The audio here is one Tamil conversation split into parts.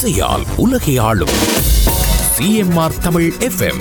இசையால் உலகை ஆளும் சிஎம்ஆர் தமிழ் எஃப்எம்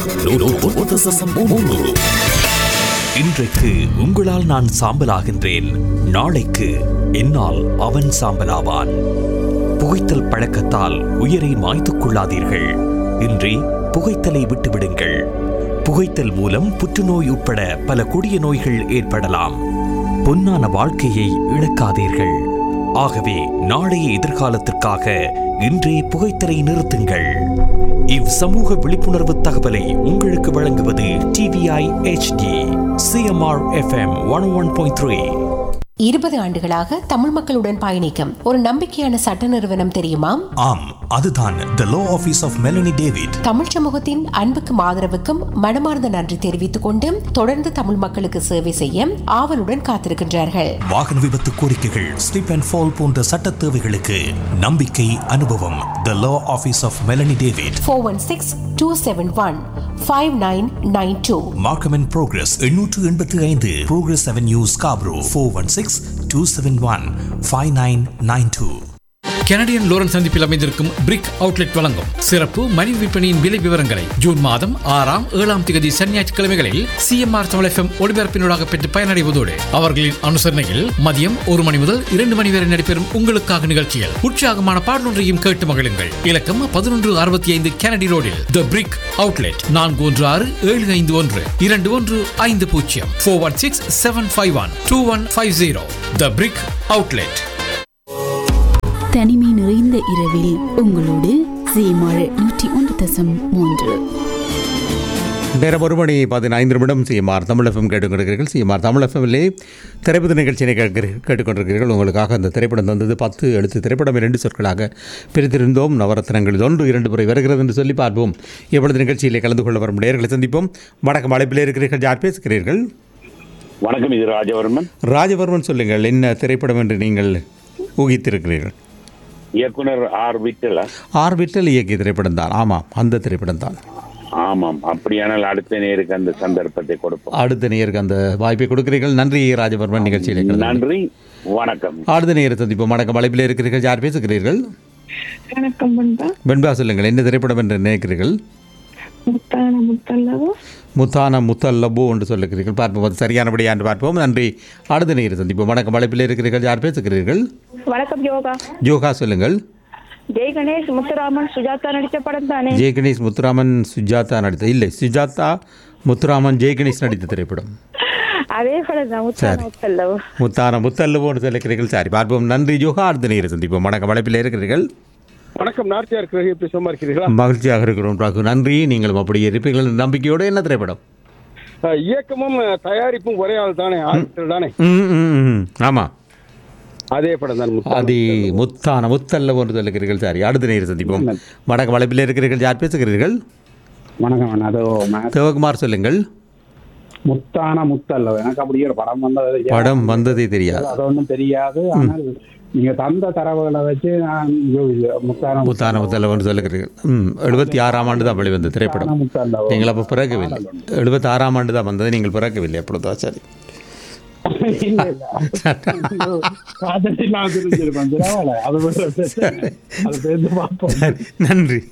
இன்றைக்கு உங்களால் நான் சாம்பலாகின்றேன் நாளைக்கு என்னால் அவன் சாம்பலாவான் புகைத்தல் பழக்கத்தால் உயிரை மாய்த்துக் கொள்ளாதீர்கள் இன்றி புகைத்தலை விட்டுவிடுங்கள் புகைத்தல் மூலம் புற்றுநோய் உட்பட பல கொடிய நோய்கள் ஏற்படலாம் பொன்னான வாழ்க்கையை இழக்காதீர்கள் ஆகவே நாளைய எதிர்காலத்திற்காக இன்றே புகைத்தலை நிறுத்துங்கள் இவ் சமூக விழிப்புணர்வு தகவலை உங்களுக்கு வழங்குவது TVI HD CMR FM one one point three இருபது ஆண்டுகளாக தமிழ் மக்களுடன் பயணிக்கும் ஒரு நம்பிக்கையான சட்ட நிறுவனம் தெரியுமா ஆம் அதுதான் the law office of Melanie David Tamil சமூகத்தின் அன்புக்கும் ஆதரவுக்கும் மனமார்ந்த நன்றி தெரிவித்துக் கொண்டு தொடர்ந்து தமிழ் மக்களுக்கு சேவை செய்ய ஆவலுடன் காத்திருக்கின்றார்கள் வாகன விபத்து கோரிக்கைகள் ஸ்லிப் அண்ட் ஃபால் போன்ற சட்ட தேவைகளுக்கு நம்பிக்கை அனுபவம் the law office of Melanie David four one six two seven one five nine nine two Markham and Progress எண்ணூற்று எண்பத்தி ஐந்து Progress Avenue Scarborough four one six two seven one five nine nine two Kennedy and Lawrence சந்திப்பில் அமைந்திருக்கும் பிரிக் அவுட்லெட் வழங்கும் சிறப்பு மணி விற்பனையின் விலை விவரங்களை ஜூன் மாதம் ஆறாம் ஏழாம் தேதி சனி ஞாயிற்றுக்கிழமைகளில் சிஎம்ஆர் தமிழ் எஃப்எம் ஒளிபரப்பினூடாக பெற்று பயனடைவதோடு அவர்களின் அனுசரணையில் மதியம் ஒரு மணி முதல் இரண்டு மணி வரை நடைபெறும் உங்களுக்காக நிகழ்ச்சியில் உற்சாகமான பாடலொன்றையும் கேட்டு மகிழுங்கள் இலக்கம் பதினொன்று அறுபத்தி ஐந்து கெனடி ரோடில் த பிரிக் அவுட்லெட் நான்கு ஒன்று ஆறு ஏழு ஐந்து ஒன்று இரண்டு ஒன்று ஐந்து பூஜ்ஜியம் four one six seven five one two one five zero the Brick outlet தனிமை நிறைந்த இரவில் உங்களோடு சீமாழ் நூற்றி ஒன்று தசம் மூன்று நேரம் ஒரு மணி பதினைந்து நிமிடம் சிஎம்ஆர் தமிழ் எஃப்எம் கேட்டுக்கொண்டிருக்கிறீர்கள் சிஎம்ஆர் தமிழ் எஃப்எம்லே திரைப்பட நிகழ்ச்சியை கேட்கிறீர்கள் கேட்டுக்கொண்டிருக்கிறீர்கள் உங்களுக்காக அந்த திரைப்படம் தந்தது பத்து எழுத்து திரைப்படம் இரண்டு சொற்களாக பிரித்திருந்தோம் நவரத்னங்களில் ஒன்று இரண்டு முறை வருகிறது என்று சொல்லி பார்ப்போம் எப்பொழுது நிகழ்ச்சியிலே கலந்து கொள்ள வரும் நேர்களை சந்திப்போம் வணக்கம் அழைப்பில் இருக்கிறீர்கள் யார் பேசுகிறீர்கள் வணக்கம் இது ராஜவர்மன் ராஜவர்மன் சொல்லுங்கள் என்ன திரைப்படம் என்று நீங்கள் ஊகித்திருக்கிறீர்கள் இயக்குனர் ஆர் விட்டல ஆர் விட்டல் இயக்கிய திரைப்படம் தான் ஆமாம் அந்த திரைப்படம் தான் ஆமாம் அப்படியானால் அடுத்த நேருக்கு அந்த சந்தர்ப்பத்தை கொடுப்போம் அடுத்த நேருக்கு அந்த வாய்ப்பை கொடுக்கிறீர்கள் நன்றி ராஜவர்மன் நிகழ்ச்சியிலே கலந்து கொண்டு. நன்றி வணக்கம் அடுத்த நேர சந்திப்போம் வணக்கம் அழைப்பில் இருக்கிறீர்கள் யார் பேசுகிறீர்கள் வணக்கம் பண்பா வெண்பா சொல்லுங்கள் என்ன திரைப்படம் என்று நினைக்கிறீர்கள் முத்தான முத்தல்லவோ முத்தான முத்தல்லபோ என்று சொல்லுகிறீர்கள் பார்ப்போம் அது சரியானபடியாண்டு பார்ப்போம் நன்றி அடுத்த நேர சந்திப்போம் வணக்கம் அழைப்பில் இருக்கிறீர்கள் யார் பேசுகிறீர்கள் வணக்கம் யோகா யோகா சொல்லுங்கள் ஜெய் கணேஷ் முத்துராமன் சுஜாதா நடித்த படம் தானே ஜெய கணேஷ் முத்துராமன் சுஜாதா நடித்த இல்லை சுஜாதா முத்துராமன் ஜெய கணேஷ் நடித்த திரைப்படம் அதே படம் தான் முத்தான சரி. முத்தல்லவோ முத்தான முத்தல்லபோன்னு சொல்லுகிறீர்கள் சரி பார்ப்போம் நன்றி யோகா அடுத்த நேர சந்திப்போம் வணக்கம் அழைப்பில் இருக்கிறீர்கள் வணக்கம் நார்த்தியார் கிரகி எப்படி சும்மா இருக்கிறீர்களா மகிழ்ச்சியாக இருக்கிறோம் ராகு நன்றி நீங்களும் அப்படி இருப்பீர்கள் என்ற நம்பிக்கையோடு என்ன திரைப்படம் அஹ், இயக்கமும் அஹ், தயாரிப்பும் ஒரே ஆள் தானே ஆட்கள் தானே ம் ம், ம் ஆமாம் அதே படம் தான் முத்தான அது முத்தான முத்தல்ல ஒன்று சொல்லுகிறீர்கள் சரி அடுத்த நேரம் சந்திப்போம் வணக்கம் வளைப்பில் இருக்கிறீர்கள் யார் பேசுகிறீர்கள் வணக்கம் அண்ணா. அதோ ம- சிவகுமார் சொல்லுங்கள் முத்தான முத்தல்ல எனக்கு அப்படியே ஒரு படம் வந்தது படம் வந்ததே தெரியாது அது ஒன்றும் தெரியாது ஆனால் நீங்க தந்த தரவுகளை வச்சு நான் யோ- முத்தான முத்தான முத்தல்ல ஒன்று சொல்லுகிறீர்கள் ம் எழுபத்தி ஆறாம் ஆண்டு தான் வெளிவந்த திரைப்படம் முத்தல்ல நீங்கள் அப்போ பிறக்கவில்லை எழுபத்தி ஆறாம் ஆண்டு தான் வந்தது நீங்கள் பிறக்கவில்லை அப்பொழுதா சரி இல்ல, இல்ல. காதலி நான் தெரிஞ்சிருப்பேன் பரவாயில்ல. அது ஒரு பிரச்சனை. அது சேர்ந்து பார்ப்போம் நன்றி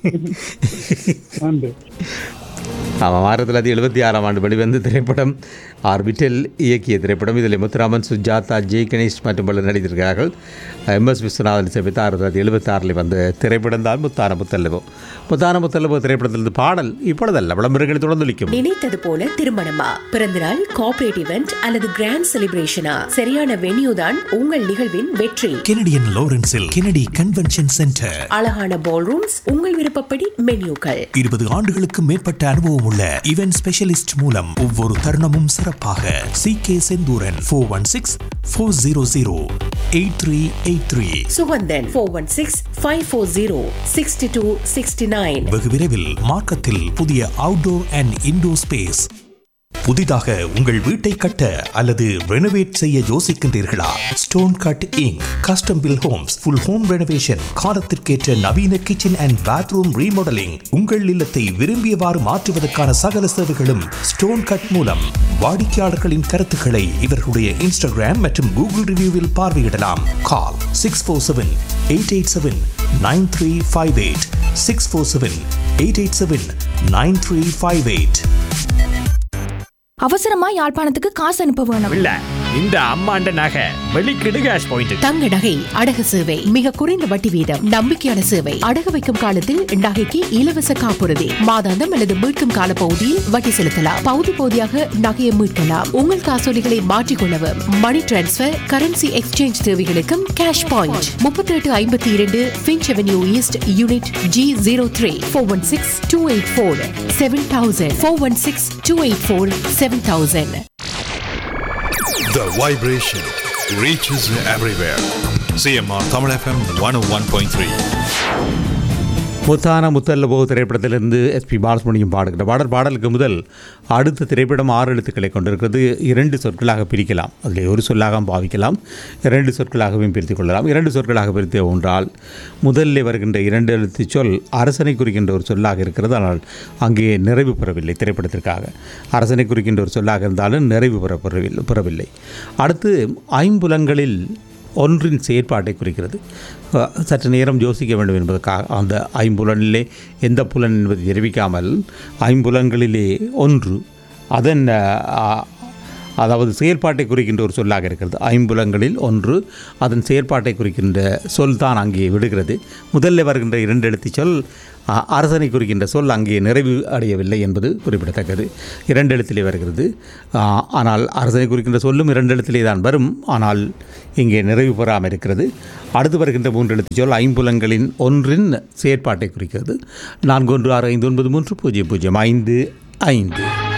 நன்றி ஆமாம் ஆயிரத்தி தொள்ளாயிரத்தி எழுபத்தி ஆறாம் ஆண்டு வெளிவந்த திரைப்படம் ஆர்பிட்டல் இயக்கிய திரைப்படம் இதில் முத்துராமன் சுஜாதா ஜெய் கணேஷ் மற்றும் பலர் நடித்திருக்கிறார்கள் எம் எஸ் விஸ்வநாதன் சமைத்து ஆயிரத்தி தொள்ளாயிரத்தி எழுபத்தி ஆறில் வந்த திரைப்படம் தான் முத்தான முத்தல்லவோ முத்தான முத்தல்லவோ திரைப்படத்திலிருந்து பாடல் இப்பொழுதல்ல விளம்பரங்களை தொடர்ந்தொலிக்கும் நினைத்தது போல திருமணமா பிறந்தநாள் கார்ப்பரேட் இவெண்ட் அல்லது கிராண்ட் செலிப்ரேஷனா சரியான வென்யூ தான் உங்கள் நிகழ்வின் வெற்றி கெனடியன் லோரன்ஸில் கெனடி கன்வென்ஷன் சென்டர் அழகான பால் ரூம்ஸ் உங்கள் விருப்பப்படி மென்யூக்கள் இருபது ஆண்டுகளுக்கு மேற்பட்ட அனுபவம் உள்ள இவென்ட் ஸ்பெஷலிஸ்ட் மூலம் ஒவ்வொரு தருணமும் சிறப்பாக C K Senthuran four one six four zero zero eight three eight three Suganthan four one six five four zero sixty two sixty nine வெகு விரைவில் மார்க்கத்தில் புதிய அவுட்டோர் அண்ட் இன்டோர் ஸ்பேஸ் புதிதாக உங்கள் வீட்டை கட்ட அல்லது ரெனோவேட் செய்ய யோசிக்கின்றீர்களா Stone Cut Inc custom built homes full home renovation காலத்திற்கேற்ற நவீன கிச்சன் அண்ட் பாத்ரூம் ரீமாடலிங் உங்கள் இல்லத்தை விரும்பியவாறு மாற்றுவதற்கான சகல சேவைகளும் ஸ்டோன் கட் மூலம் வாடிக்கையாளர்களின் கருத்துக்களை இவர்களுடைய இன்ஸ்டாகிராம் மற்றும் கூகுள் ரிவ்யூவில் பார்வையிடலாம் call six four seven eight eight seven nine three five eight six four seven eight eight seven nine three five eight அவசரமா யாழ்ப்பாணத்துக்கு காசு அனுப்ப வேணும் இல்ல இந்த அம்மாண்ட நகை வெளிக்கிடு கேஷ் பாயிண்ட் தங்க நகை அடகு சேவை மிக குறைந்த வட்டி வீதம் நம்பிக்கையான சேவை அடகு வைக்கும் காலத்தில் நகைக்கு இலவச காப்புறுதி மாதாந்தம் அல்லது மீட்கும் கால பகுதியில் வட்டி செலுத்தலாம் பகுதி பகுதியாக நகையை மீட்கலாம் உங்கள் காசோலிகளை மாற்றிக்கொள்ளவும் மணி டிரான்ஸ்பர் கரன்சி எக்ஸ்சேஞ்ச் தேவைகளுக்கும் கேஷ் பாயிண்ட் முப்பத்தி எட்டு ஐம்பத்தி இரண்டு Finch Avenue East unit G zero three four one six two eight four seven thousand four one six two eight four seven thousand The vibration reaches everywhere. CMR Tamil FM 101.3. முத்தான முத்தல்லபோ திரைப்படத்திலிருந்து எஸ்பி பாலசுமணியும் பாடுகிற பாடல் பாடலுக்கு முதல் அடுத்த திரைப்படம் ஆறு எழுத்துக்களை கொண்டிருக்கிறது இரண்டு சொற்களாக பிரிக்கலாம் அதில் ஒரு சொல்லாக பாவிக்கலாம் இரண்டு சொற்களாகவும் பிரித்துக் கொள்ளலாம் இரண்டு சொற்களாக பிரித்து ஒன்றால் முதலில் வருகின்ற இரண்டு எழுத்து சொல் அரசனை குறிக்கின்ற ஒரு சொல்லாக இருக்கிறது ஆனால் அங்கே நிறைவு பெறவில்லை திரைப்படத்திற்காக அரசனை குறிக்கின்ற ஒரு சொல்லாக இருந்தாலும் நிறைவு பெற பெறவில்லை பெறவில்லை அடுத்து ஐம்புலங்களில் ஒன்றின் செயற்பாட்டை குறிக்கிறது அஹ், சற்று நேரம் யோசிக்க வேண்டும் என்பதற்காக அந்த ஐம்புலனிலே எந்த புலன் என்பதை தெரிவிக்காமல் ஐம்புலன்களிலே ஒன்று அதன் அஹ், அதாவது செயற்பாட்டை குறிக்கின்ற ஒரு சொல்லாக இருக்கிறது ஐம்புலங்களில் ஒன்று அதன் செயற்பாட்டை குறிக்கின்ற சொல் தான் அங்கே விடுகிறது முதல்ல வருகின்ற இரண்டு எழுத்து சொல் அ- அரசனை குறிக்கின்ற சொல் அங்கே நிறைவு அடையவில்லை என்பது குறிப்பிடத்தக்கது இரண்டு எழுத்திலே வருகிறது ஆ, ஆனால் அரசனை குறிக்கின்ற சொல்லும் இரண்டு எழுத்திலே தான் வரும் ஆனால் இங்கே நிறைவு பெறாமல் இருக்கிறது அடுத்து வருகின்ற மூன்று எழுத்து சொல் ஐம்புலங்களின் ஒன்றின் செயற்பாட்டை குறிக்கிறது நான்கு ஒன்று ஆறு ஐந்து ஒன்பது மூன்று பூஜ்ஜியம் பூஜ்ஜியம் ஐந்து ஐந்து